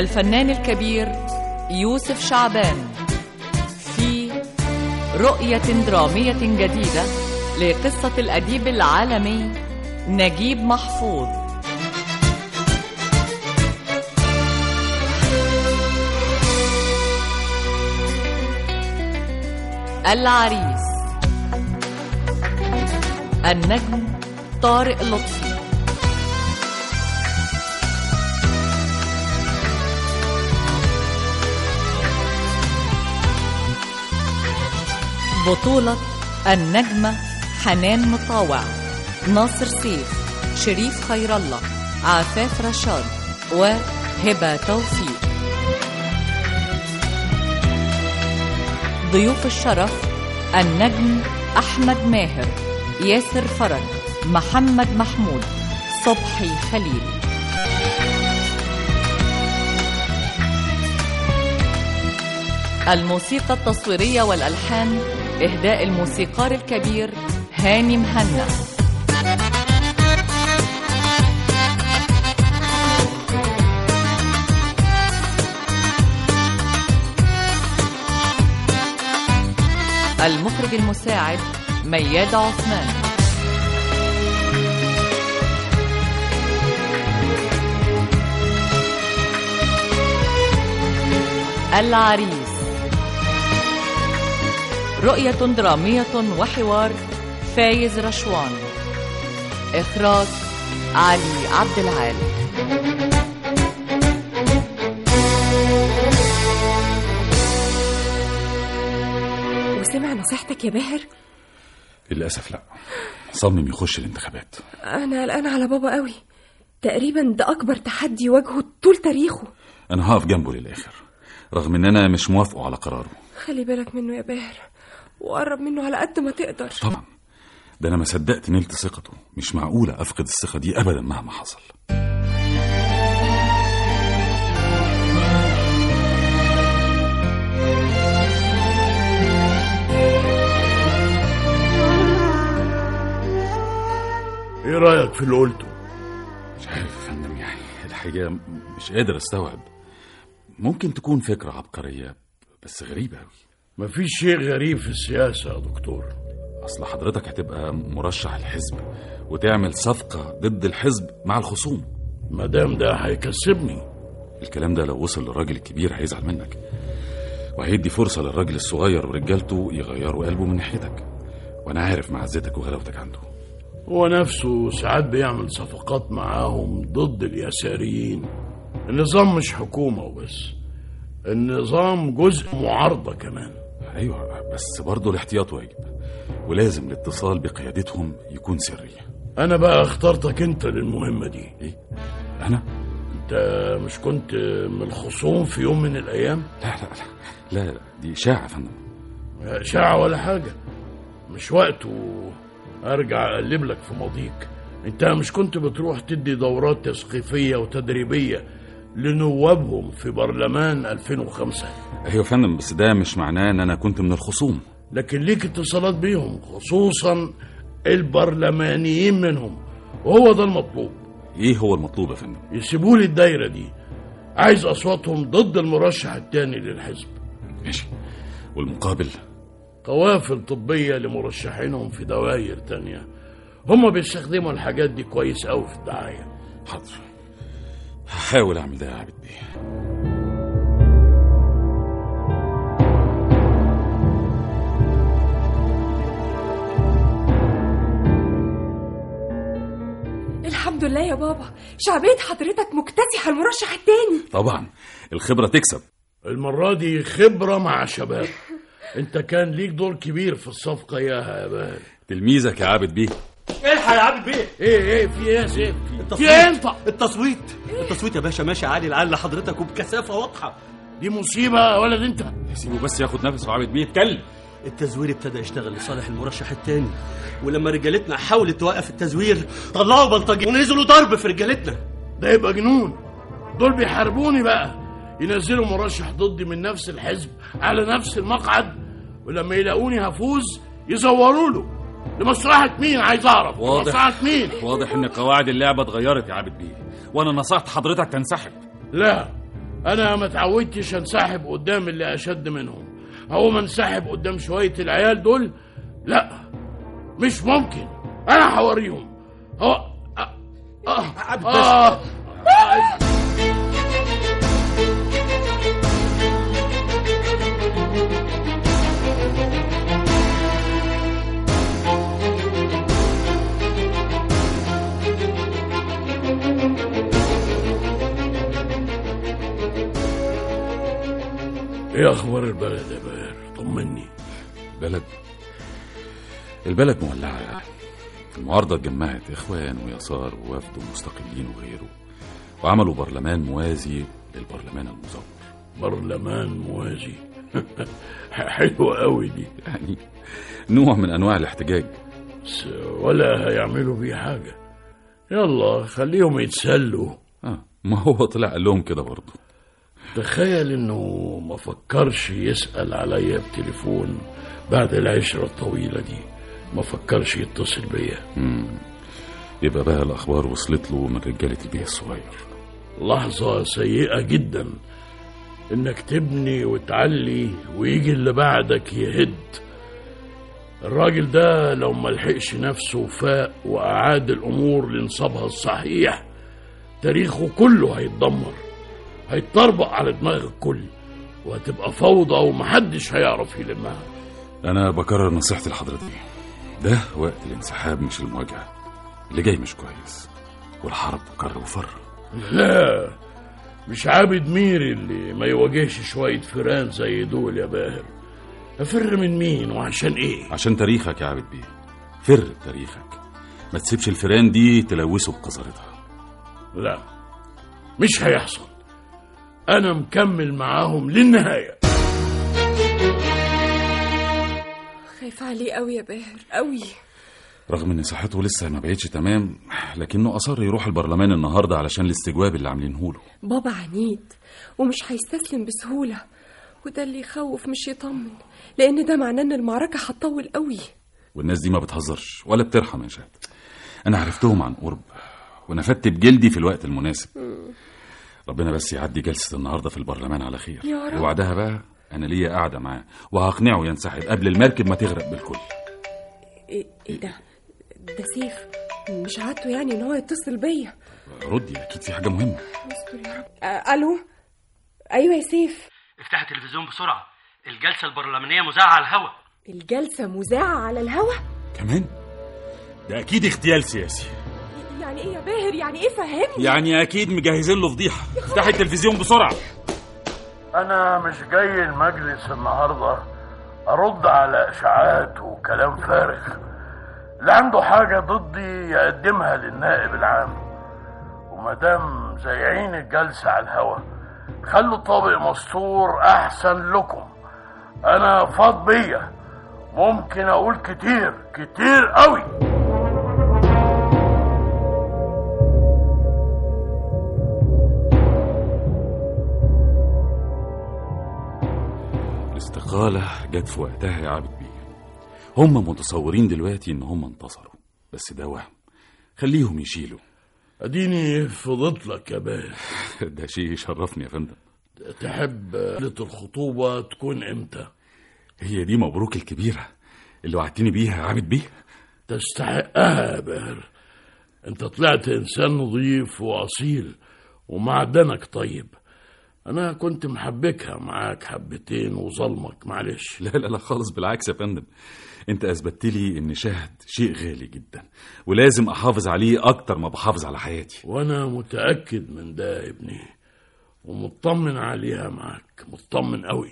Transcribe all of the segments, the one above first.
الفنان الكبير يوسف شعبان في رؤية درامية جديدة لقصة الأديب العالمي نجيب محفوظ العريس النجم طارق لطفي بطولة النجمة حنان مطاوع ناصر سيف شريف خير الله عفاف رشاد وهبة توفيق ضيوف الشرف النجم أحمد ماهر ياسر فرج محمد محمود صبحي خليل الموسيقى التصويرية والألحان إهداء الموسيقار الكبير هاني مهنا المخرج المساعد مياد عثمان العريس رؤية درامية وحوار فايز رشوان إخراج علي عبد العال وسمع نصيحتك يا باهر للأسف لا صمم يخش الانتخابات انا قلقانه على بابا قوي تقريبا ده اكبر تحدي واجهه طول تاريخه أنا هقف جنبه للآخر رغم إن أنا مش موافقه على قراره خلي بالك منه يا باهر وقرب منه على قد ما تقدر طبعا ده أنا ما صدقت نلت ثقته مش معقولة أفقد الثقة دي أبدا مهما حصل ايه رايك في اللي قلته مش عارف يا فندم يعني الحقيقة م- مش قادر أستوعب ممكن تكون فكرة عبقرية بس غريبة أوي مفيش شيء غريب في السياسه يا دكتور أصل حضرتك هتبقى مرشح الحزب وتعمل صفقة ضد الحزب مع الخصوم مادام ده هيكسبني الكلام ده لو وصل للراجل الكبير هيزعل منك وهيدي فرصة للراجل الصغير ورجالته يغيروا قلبه من ناحيتك وأنا عارف معزتك وغلاوتك عنده هو نفسه ساعات بيعمل صفقات معاهم ضد اليساريين النظام مش حكومه وبس النظام جزء معارضه كمان أيوة بس برضه الاحتياط واجب ولازم الاتصال بقيادتهم يكون سري انا بقى اخترتك انت للمهمه دي إيه؟ أنا؟ انت مش كنت من الخصوم في يوم من الايام لا لا لا لا, لا دي إشاعة يا فندم اشاعه ولا حاجه مش وقته ارجع اقلب لك في ماضيك انت مش كنت بتروح تدي دورات تثقيفيه وتدريبيه لنوابهم في برلمان 2005 أيوة يا فندم بس ده مش معناه إن أنا كنت من الخصوم لكن ليك اتصالات بيهم خصوصا البرلمانيين منهم وهو ده المطلوب إيه هو المطلوب يا فندم؟ يسيبوا لي الدايره دي عايز اصواتهم ضد المرشح الثاني للحزب ماشي والمقابل قوافل طبية لمرشحينهم في دوائر تانية هم بيستخدموا الحاجات دي كويس قوي في الدعاية حاضر هحاول أعمل ده يا عابد بيه الحمد لله يا بابا شعبيه حضرتك مكتسحه المرشح التاني طبعا الخبرة تكسب المرة دي خبرة مع شباب انت كان ليك دور كبير في الصفقة ياها يا بال تلميذك يا عابد بيه الحق يا عابد بيه ايه ايه في ايه يا سيف في التصويت ايه انت التصويت التصويت يا باشا ماشي عالي لعل حضرتك وبكثافه واضحه دي مصيبة يا ولد انت سيبه بس ياخد نفسه عابد بيه اتكلم التزوير ابتدى يشتغل لصالح المرشح الثاني ولما رجالتنا حاولت توقف التزوير طلعوا بلطجين ونزلوا ضرب في رجالتنا ده يبقى جنون دول بيحاربوني بقى ينزلوا مرشح ضدي من نفس الحزب على نفس المقعد ولما يلاقوني هفوز يزوروا له لمصلحة مين عايز اعرف واضح. لمصلحة مين واضح ان قواعد اللعبة اتغيرت يا عابد بيه وانا نصحت حضرتك تنسحب لا انا ما اتعودتش انسحب قدام اللي اشد منهم هو ما انسحب قدام شويه العيال دول لا مش ممكن انا هوريهم هو آه. آه. عبد آه. ايه اخبار البلد يا باهر طمني البلد البلد مولعة المعارضة اتجمعت إخوان ويسار ووفد ومستقلين وغيره وعملوا برلمان موازي للبرلمان المزور برلمان موازي حلوة قوي دي يعني نوع من أنواع الاحتجاج بس ولا هيعملوا بيه حاجة يلا خليهم يتسلوا آه ما هو طلع قال لهم كده برضه تخيل انه ما فكرش يسأل عليا بتليفون بعد العشرة الطويلة دي ما فكرش يتصل بيا يبقى بقى الأخبار وصلت له من رجالة البيه الصغير لحظة سيئة جدا انك تبني وتعلي ويجي اللي بعدك يهد الراجل ده لو ملحقش نفسه فاق وأعاد الأمور لنصابها الصحيح تاريخه كله هيتدمر هيتطربق على دماغ الكل وهتبقى فوضى ومحدش هيعرف يلمها أنا بكرر نصيحتي لحضرتك ده وقت الانسحاب مش المواجهة اللي جاي مش كويس والحرب كر وفر لا مش عابد ميري اللي ما يواجهش شوية فيران زي دول يا باهر أفر من مين وعشان إيه عشان تاريخك يا عابد بيه فر بتاريخك ما تسيبش الفيران دي تلوثه بقذرتها لا مش هيحصل أنا مكمل معاهم للنهاية خايفة عليه قوي يا باهر قوي رغم ان صحته لسه ما بقتش تمام لكنه اصر يروح البرلمان النهارده علشان الاستجواب اللي عاملينه له بابا عنيد ومش هيستسلم بسهولة وده اللي يخوف مش يطمن لأن ده معناه إن المعركة هتطول قوي والناس دي ما بتهزرش ولا بترحم يا شهد انا عرفتهم عن قرب ونفدت بجلدي في الوقت المناسب ربنا بس يعدي جلسه النهارده في البرلمان على خير يا رب. وبعدها بقى انا ليا قاعده معاه وهقنعه ينسحب قبل المركب ما تغرق بالكل إيه, إيه ده ده سيف مش عادته يعني إن هو يتصل بيا ردي اكيد في حاجه مهمه استر يا رب آه ألو أيوة يا سيف افتح التلفزيون بسرعة الجلسة البرلمانية مذاعة على الهواء الجلسة مذاعة على الهوا كمان ده اكيد اغتيال سياسي يعني إيه يا باهر يعني إيه فهمني يعني اكيد مجهزين له فضيحه افتحي التلفزيون بسرعه أنا مش جاي المجلس النهاردة أرد على إشاعات وكلام فارغ اللي عنده حاجة ضدي يقدمها للنائب العام ومادام زايعين الجلسة على الهوا خلوا الطابق مستور أحسن لكم أنا فاض بيا ممكن أقول كتير كتير قوي الاستقالة جت في وقتها يا عابد بيه هم متصورين دلوقتي ان هم انتصروا بس ده وهم خليهم يشيلوا أديني فضيت لك يا باهر ده شيء يشرفني يا فندم تحب ليلة الخطوبة تكون إمتى؟ هي دي مبروك الكبيرة اللي وعدتني بيها يا عابد بيه تستحقها يا باهر انت طلعت انسان نظيف واصيل ومعدنك طيب انا كنت محبكها معاك حبتين وظلمك معلش لا لا لا خالص بالعكس يا فندم انت اثبتت لي ان شهد شيء غالي جدا ولازم احافظ عليه اكتر ما بحافظ على حياتي وانا متاكد من ده يا ابني ومطمن عليها معاك مطمن قوي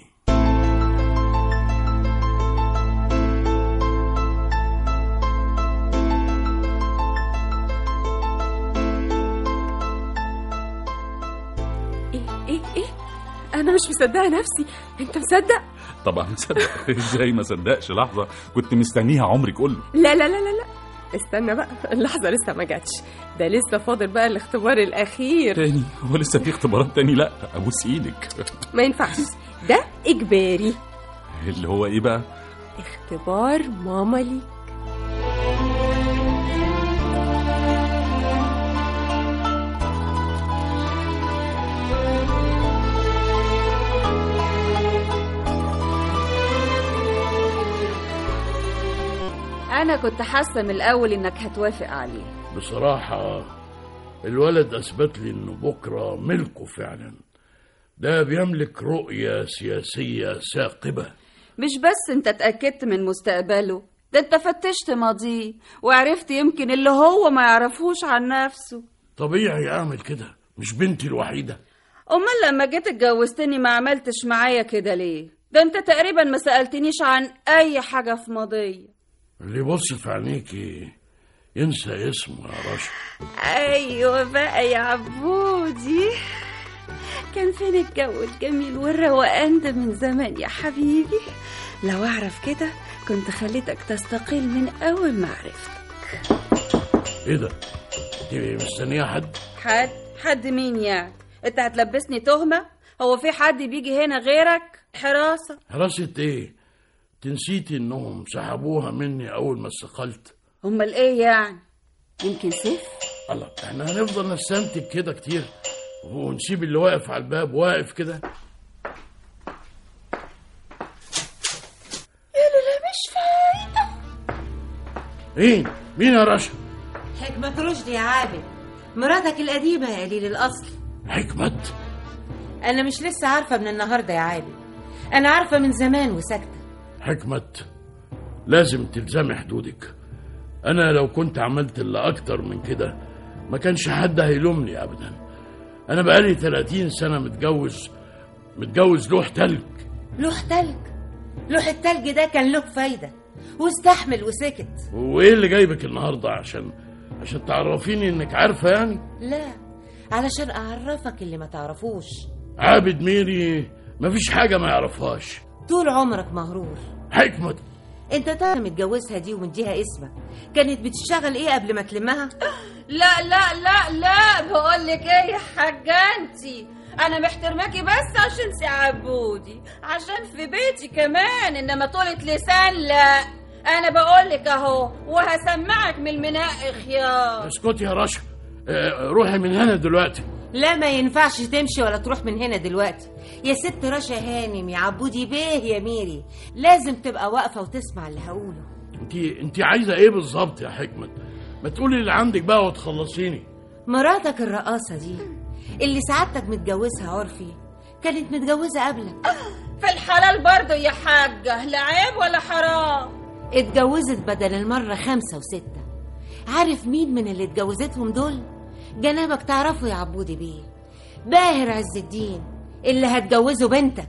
إيه إيه إيه أنا مش مصدقة نفسي أنت مصدق؟ طبعا مصدق ازاي ما صدقش لحظة كنت مستنيها عمري كله لا لا لا لا لا استنى بقى اللحظة لسه ما جاتش ده لسه فاضل بقى الاختبار الأخير تاني هو لسه في اختبارات تاني لا ابوس ايدك ما ينفعش ده إجباري اللي هو ايه بقى اختبار ماما لي وانا كنت حاسه من الاول انك هتوافق عليه بصراحة الولد أثبت لي إنه بكرة ملكه فعلا ده بيملك رؤية سياسية ثاقبة مش بس انت اتاكدت من مستقبله ده انت فتشت ماضيه وعرفت يمكن اللي هو ما يعرفوش عن نفسه طبيعي أعمل كده مش بنتي الوحيدة امال لما جيت اتجوزتني ما عملتش معايا كده ليه ده انت تقريبا ما سالتنيش عن اي حاجه في ماضيه اللي يبص في عينيكي ينسى اسمه يا رشا ايوه بقى يا عبودي كان فين الجو الجميل والروقان ده من زمان يا حبيبي لو اعرف كده كنت خليتك تستقيل من اول ما عرفتك إيه ده؟ أنت مستنية حد؟ حد حد مين يعني انت هتلبسني تهمه هو في حد بيجي هنا غيرك حراسه حراسة إيه؟ تنسيتي إنهم سحبوها مني أول ما استقلت امال ايه يعني يمكن سيف الله احنا هنفضل نستنتج كده كتير ونسيب اللي واقف على الباب واقف كده مش فايده مين؟ مين يا رشا؟ حكمة رشدي يا عابد مراتك القديمة يا قليل الأصل حكمت أنا مش لسه عارفة من النهاردة يا عابد أنا عارفة من زمان وساكتة حكمت لازم تلزمي حدودك انا لو كنت عملت اللي اكتر من كده ما كانش حد هيلومني ابدا انا بقالي 30 سنه متجوز متجوز لوح تلج لوح تلج لوح التلج ده كان له فايدة واستحمل وسكت وايه اللي جايبك النهارده عشان عشان تعرفيني انك عارفه يعني لا علشان أعرفك اللي ما تعرفوش عابد ميري مفيش حاجه ما يعرفهاش طول عمرك مغرور حكمت انت تعرف متجوزها دي ومديها اسمك كانت بتشتغل ايه قبل ما تلمها لا لا لا لا بقول لك ايه يا حاجه انتي انا محترماكي بس عشان سي عبودي عشان في بيتي كمان انما طولة لسان لا انا بقول لك اهو وهسمعك من المناء خيار اسكتي يا رشا آه، روحي من هنا دلوقتي لا ما ينفعش تمشي ولا تروح من هنا دلوقتي يا ست رشا هانم يا عبودي بيه يا ميري لازم تبقى واقفة وتسمع اللي هقوله انت انت عايزه ايه بالظبط يا حكمت ما تقولي اللي عندك بقى وتخلصيني مراتك الرقاصة دي اللي سعادتك متجوزها عرفي كانت متجوزة قبلك في الحلال برضو يا حاجة لا عيب ولا حرام اتجوزت بدل المرة خمسة وستة عارف مين من اللي اتجوزتهم دول؟ جنابك تعرفه يا عبودي بيه باهر عز الدين اللي هتجوزه بنتك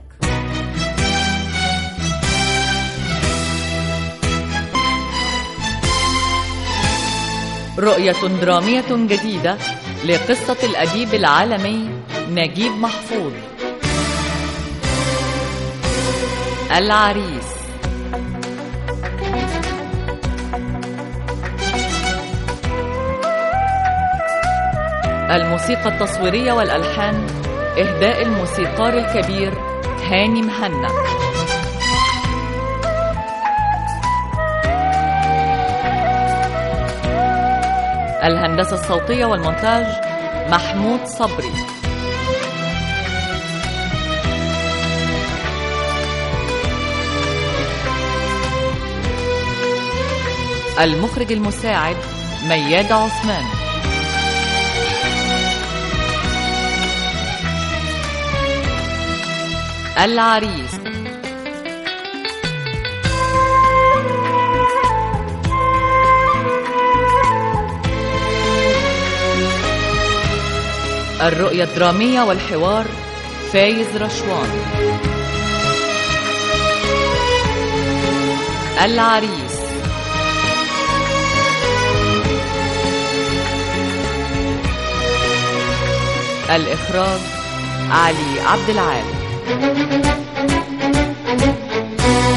رؤية درامية جديدة لقصة الأديب العالمي نجيب محفوظ العريس الموسيقى التصويرية والألحان إهداء الموسيقار الكبير هاني مهنا الهندسة الصوتية والمونتاج محمود صبري المخرج المساعد مياد عثمان العريس الرؤية الدرامية والحوار فايز رشوان العريس الإخراج علي عبد العال